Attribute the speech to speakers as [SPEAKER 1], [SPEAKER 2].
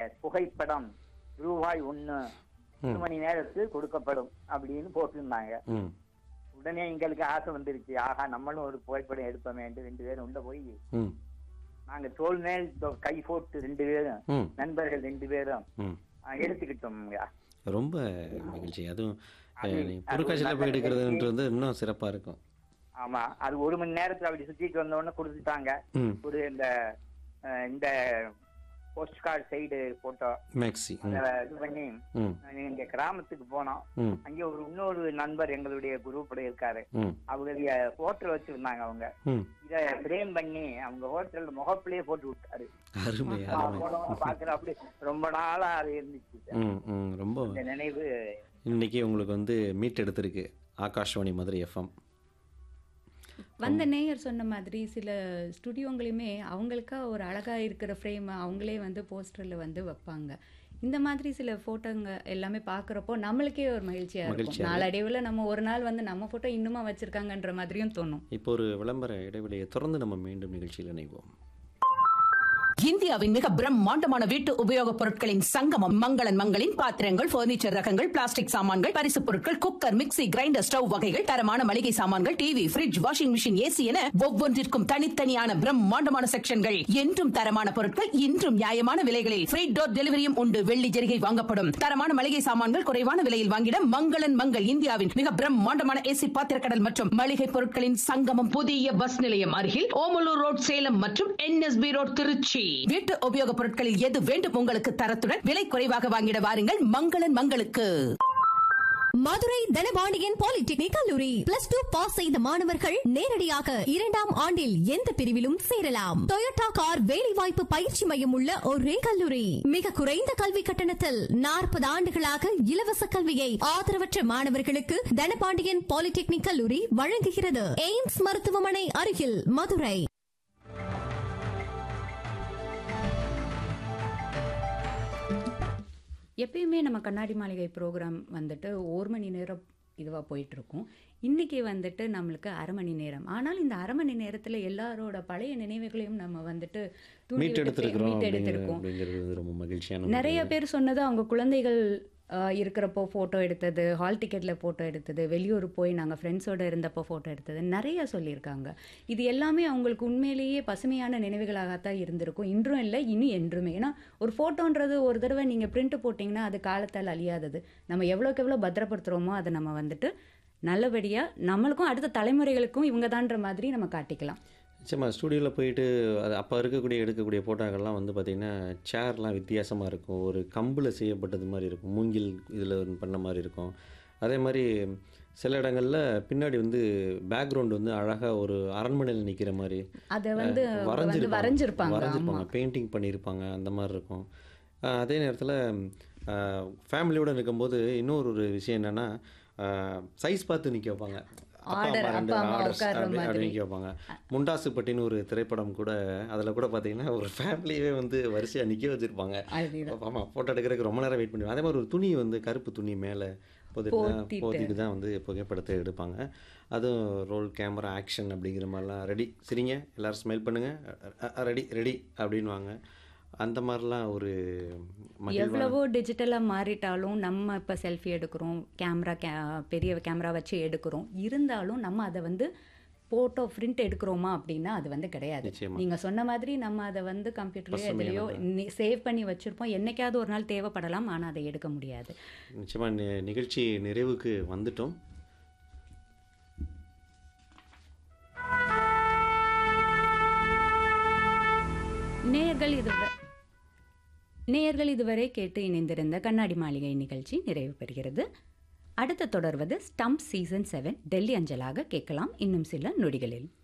[SPEAKER 1] புகைப்படம் ரூபாய் ஒண்ணு ஒரு மணி நேரத்தில் கொடுக்கப்படும் அப்படின்னு போட்டிருந்தாங்க
[SPEAKER 2] ம்
[SPEAKER 1] உடனே எங்களுக்கு ஆசை வந்துருச்சு ஆஹா நம்மளும் ஒரு புகைப்படம் எடுப்போமே என்று ரெண்டு பேரும் உள்ள போய்
[SPEAKER 2] ம்
[SPEAKER 1] நாங்க தோல் மேல் தோ- கை போட்டு ரெண்டு பேரும்
[SPEAKER 2] ம்
[SPEAKER 1] நண்பர்கள் ரெண்டு பேரும்
[SPEAKER 2] ம்
[SPEAKER 1] ஆ, எடுத்துக்கிட்டோம்ங்க
[SPEAKER 2] ரொம்ப மகிழ்ச்சி அதுவும்
[SPEAKER 1] அது-
[SPEAKER 2] அஹ், நீ
[SPEAKER 1] அது
[SPEAKER 2] பொருட்காட்சியில்
[SPEAKER 1] ஒரு
[SPEAKER 2] போய்
[SPEAKER 1] நல்ல
[SPEAKER 2] எடுக்கிறதுன்றது வந்து இன்னும் சிறப்பாக இருக்கும்
[SPEAKER 1] ஆமா அது ஒரு மணி நேரத்துல அப்படி சுத்திட்டு வந்த உடனே கொடுத்துட்டாங்க
[SPEAKER 2] ம்
[SPEAKER 1] ஒரு இந்த அஹ், இந்த post card side photo
[SPEAKER 2] maxi ம்
[SPEAKER 1] இது பண்ணி
[SPEAKER 2] ம்
[SPEAKER 1] நாங்க இங்க கிராமத்துக்கு போனோம்
[SPEAKER 2] ம்
[SPEAKER 1] அங்கே ஒரு இன்னொரு நண்பர் எங்களுடைய குரூப்ல இருக்காரு
[SPEAKER 2] ம்
[SPEAKER 1] அவங்களுடைய ஹோட்டல் வச்சிருந்தாங்க அவங்க
[SPEAKER 2] ம்
[SPEAKER 1] இத ஃப்ரேம் பண்ணி அவங்க ஹோட்டல் முகப்பிலேயே போட்டு விட்டாரு
[SPEAKER 2] அருமை அருமை
[SPEAKER 1] பாக்குற அப்படி ரொம்ப நாளா அது இருந்துச்சு சார்.
[SPEAKER 2] ம் ம் ரொம்ப
[SPEAKER 1] இந்த நினைவு
[SPEAKER 2] இன்னைக்கு உங்களுக்கு வந்து மீட் எடுத்திருக்கு ஆகாஷ்வாணி மதுரை எஃப்எம்
[SPEAKER 3] வந்த நேயர் சொன்ன மாதிரி சில ஸ்டுடியோங்களையுமே அவங்களுக்கா ஒரு அழகா இருக்கிற ஃப்ரேம் அவங்களே வந்து போஸ்டர்ல வந்து வைப்பாங்க இந்த மாதிரி சில போட்டோங்க எல்லாமே பார்க்குறப்போ நம்மளுக்கே ஒரு மகிழ்ச்சியா
[SPEAKER 2] மகிழ்ச்சியா
[SPEAKER 3] இருக்கும் நாளடைவில் நம்ம ஒரு நாள் வந்து நம்ம போட்டோ இன்னுமா வச்சிருக்காங்கன்ற மாதிரியும் தோணும்
[SPEAKER 2] இப்போ ஒரு விளம்பர இடைவெளியை தொடர்ந்து நம்ம மீண்டும் நிகழ்ச்சியில் இணைவோம்
[SPEAKER 4] இந்தியாவின் மிக பிரம்மாண்டமான வீட்டு உபயோகப் பொருட்களின் சங்கமம் மங்களன் மங்களின் பாத்திரங்கள் பர்னிச்சர் ரகங்கள் பிளாஸ்டிக் சாமான்கள் பரிசுப் பொருட்கள் குக்கர் மிக்ஸி கிரைண்டர் ஸ்டவ் வகைகள் தரமான மளிகை சாமான்கள் TV fridge washing machine AC என ஒவ்வொன்றிற்கும் தனித்தனியான பிரம்மாண்டமான செக்ஷன்கள் என்றும் தரமான பொருட்கள் இன்றும் நியாயமான விலைகளில் ஃப்ரீ டோர் டெலிவரியும் உண்டு வெள்ளி ஜெரிகை வாங்கப்படும் தரமான மளிகை சாமான்கள் குறைவான விலையில் வாங்கிட மங்களன் மங்கள் இந்தியாவின் மிக பிரம்மாண்டமான ஏசி பாத்திரக்கடல் மற்றும் மளிகை பொருட்களின் சங்கமம் புதிய பஸ் நிலையம் அருகில் ஓமலூர் ரோட் சேலம் மற்றும் என்எஸ்பி ரோட் திருச்சி வீட்டு உபயோகப் பொருட்களில் எது வேண்டும் உங்களுக்கு தரத்துடன் விலை குறைவாக வாங்கிட வாருங்கள் மங்களன் மங்களுக்கு
[SPEAKER 5] மதுரை தனபாண்டியன் பாலிடெக்னிக் கல்லூரி பிளஸ் டூ பாஸ் செய்த மாணவர்கள் நேரடியாக இரண்டாம் ஆண்டில் எந்த பிரிவிலும் சேரலாம் டொயோட்டா கார் வேலைவாய்ப்பு பயிற்சி மையம் உள்ள ஒரே கல்லூரி மிக குறைந்த கல்வி கட்டணத்தில் நாற்பது ஆண்டுகளாக இலவச கல்வியை ஆதரவற்ற மாணவர்களுக்கு தனபாண்டியன் பாலிடெக்னிக் கல்லூரி வழங்குகிறது எய்ம்ஸ் மருத்துவமனை அருகில் மதுரை
[SPEAKER 3] எப்பயுமே நம்ம கண்ணாடி மாளிகை ப்ரோக்ராம் வந்துட்டு ஒரு மணி நேரம் இதுவாக போயிட்டுருக்கும் இன்றைக்கி வந்துட்டு நம்மளுக்கு அரை மணி நேரம் ஆனால் இந்த அரை மணி நேரத்தில் எல்லாரோட பழைய நினைவுகளையும் நம்ம வந்துட்டு தூண்டி
[SPEAKER 2] மீட்
[SPEAKER 3] விட்டு
[SPEAKER 2] எடுத்திருக்கிறோம்
[SPEAKER 3] மீட்
[SPEAKER 2] அப்படிங்கிற-
[SPEAKER 3] எடுத்திருக்கோம்
[SPEAKER 2] அப்படிங்கிறது வந்து ரொம்ப மகிழ்ச்சியான
[SPEAKER 3] நிறைய
[SPEAKER 2] ஒரு-
[SPEAKER 3] பேர் சொன்னது அவங்க குழந்தைகள் ஆஹ், இருக்கிறப்போ ஃபோட்டோ எடுத்தது ஹால் டிக்கெட்டில் ஃபோட்டோ எடுத்தது வெளியூர் போய் நாங்கள் ஃப்ரெண்ட்ஸோடு இருந்தப்போ ஃபோட்டோ எடுத்தது நிறைய சொல்லியிருக்காங்க இது எல்லாமே அவங்களுக்கு உண்மையிலேயே பசுமையான நினைவுகளாகத்தான் இருந்திருக்கும் இன்றும் இல்லை இனி என்றுமே ஏன்னா ஒரு ஃபோட்டோன்றது ஒரு தடவை நீங்கள் பிரிண்ட் போட்டிங்கன்னா அது காலத்தால் அழியாதது நம்ம எவ்வளோக்கு எவ்வளோ பத்திரப்படுத்துகிறோமோ அதை நம்ம வந்துட்டு நல்லபடியாக நம்மளுக்கும் அடுத்த தலைமுறைகளுக்கும் இவங்க தான்ற மாதிரி நம்ம காட்டிக்கலாம்
[SPEAKER 2] நிச்சயமா ஸ்டூடியோவில் போயிட்டு அது அப்போ இருக்கக்கூடிய எடுக்கக்கூடிய ஃபோட்டோக்கள்லாம் வந்து பார்த்திங்கன்னா சேர்லாம் வித்தியாசமாக இருக்கும் ஒரு கம்பில் செய்யப்பட்டது மாதிரி இருக்கும் மூங்கில் இதில் பண்ண மாதிரி இருக்கும் அதே மாதிரி சில இடங்களில் பின்னாடி வந்து பேக்ரவுண்ட் வந்து அழகாக ஒரு அரண்மனையில் நிற்கிற மாதிரி
[SPEAKER 3] அதை வந்து
[SPEAKER 2] அஹ்,
[SPEAKER 3] அவங்க வந்து வரைஞ்சிருப்பாங்க
[SPEAKER 2] வரைஞ்சிருப்பாங்க
[SPEAKER 3] ஆமா.
[SPEAKER 2] பெயிண்டிங் பண்ணியிருப்பாங்க அந்த மாதிரி இருக்கும் அஹ், அதே நேரத்தில் ஃபேமிலியோடு இருக்கும்போது இன்னொரு ஒரு விஷயம் என்னென்னா சைஸ் பார்த்து நிற்க வைப்பாங்க அப்பா
[SPEAKER 3] Order,
[SPEAKER 2] அம்மா ரெண்டு
[SPEAKER 3] அப்பா அம்மா
[SPEAKER 2] orders
[SPEAKER 3] உட்கார்ற
[SPEAKER 2] அப்படி- அப்படி
[SPEAKER 3] மாதிரி.
[SPEAKER 2] நிற்க வைப்பாங்க முண்டாசுப்பட்டின்னு ஒரு திரைப்படம் கூட அதில் கூட பார்த்தீங்கன்னா ஒரு ஃபேமிலியே வந்து வரிசையாக நிற்க வச்சுருப்பாங்க
[SPEAKER 3] அதுதான்.
[SPEAKER 2] ஆமாம் ஃபோட்டோ எடுக்கிறதுக்கு ரொம்ப நேரம் வெயிட் பண்ணுவாங்க அதே மாதிரி ஒரு துணி வந்து கருப்பு துணி மேலே போட்டுட்டு
[SPEAKER 3] போத்திட்டு.
[SPEAKER 2] போத்திட்டு தான் வந்து புகைப்படத்தை எடுப்பாங்க அதுவும் ரோல் கேமரா ஆக்ஷன் அப்படிங்கிற மாதிரிலாம் ரெடி சரிங்க எல்லோரும் ஸ்மைல் பண்ணுங்கள் ரெடி ரெடி அப்படின்வாங்க அந்த மாதிரிலாம் ஒரு மகிழ்வான
[SPEAKER 3] எவ்வளவோ டிஜிட்டலாக மாறிட்டாலும் நம்ம இப்போ செல்ஃபி எடுக்கிறோம் கேமரா கே பெரிய கேமரா வச்சு எடுக்கிறோம் இருந்தாலும் நம்ம அதை வந்து ஃபோட்டோ பிரிண்ட் எடுக்கிறோமா அப்படின்னா அது வந்து கிடையாது
[SPEAKER 2] நிச்சயமா.
[SPEAKER 3] நீங்கள் சொன்ன மாதிரி நம்ம அதை வந்து கம்ப்யூட்டர்லையோ எதுலையோ
[SPEAKER 2] பசுமையானதா.
[SPEAKER 3] சேவ் பண்ணி வச்சுருப்போம் என்னைக்காவது ஒரு நாள் தேவைப்படலாம் ஆனால் அதை எடுக்க முடியாது
[SPEAKER 2] நிச்சயமாக நி- நிகழ்ச்சி நிறைவுக்கு வந்துட்டோம்
[SPEAKER 3] நேயர்கள் இதுவரை நேயர்கள் இதுவரை கேட்டு இணைந்திருந்த கண்ணாடி மாளிகை நிகழ்ச்சி நிறைவு பெறுகிறது அடுத்து தொடர்வது ஸ்டம்ப் சீசன் செவன் டெல்லி அஞ்சலாக கேட்கலாம் இன்னும் சில நொடிகளில்